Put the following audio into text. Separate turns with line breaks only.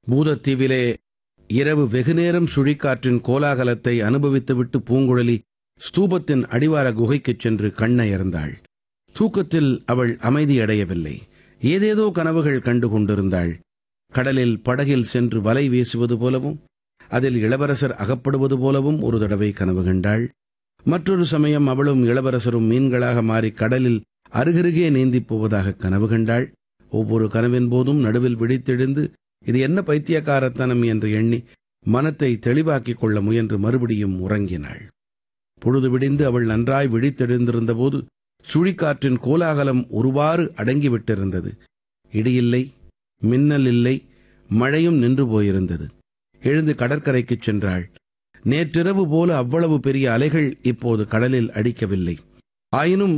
பூதத்தீவிலே இரவு வெகுநேரம் சுழிக்காற்றின் கோலாகலத்தை அனுபவித்துவிட்டு பூங்குழலி ஸ்தூபத்தின் அடிவார குகைக்குச் சென்று கண்ணயர்ந்தாள் தூக்கத்தில் அவள் அமைதியடையவில்லை ஏதேதோ கனவுகள் கண்டு கொண்டிருந்தாள் கடலில் படகில் சென்று வலை வீசுவது போலவும் அதில் இளவரசர் அகப்படுவது போலவும் ஒரு தடவை கனவு கண்டாள் மற்றொரு சமயம் அவளும் இளவரசரும் மீன்களாக மாறி கடலில் அருகருகே நீந்திப் போவதாக கனவு கண்டாள் ஒவ்வொரு கனவின் போதும் நடுவில் விழித்தெழுந்து இது என்ன பைத்தியக்காரத்தனம் என்று எண்ணி மனத்தை தெளிவாக்கிக் கொள்ள முயன்று மறுபடியும் உறங்கினாள் பொழுது விடிந்து அவள் நன்றாய் விழித்தெழுந்திருந்த போது சுழிக்காற்றின் கோலாகலம் ஒருவாறு அடங்கிவிட்டிருந்தது இடியில்லை மின்னல் இல்லை மழையும் நின்று போயிருந்தது எழுந்து கடற்கரைக்குச் சென்றாள் நேற்றிரவு போல அவ்வளவு பெரிய அலைகள் இப்போது கடலில் அடிக்கவில்லை ஆயினும்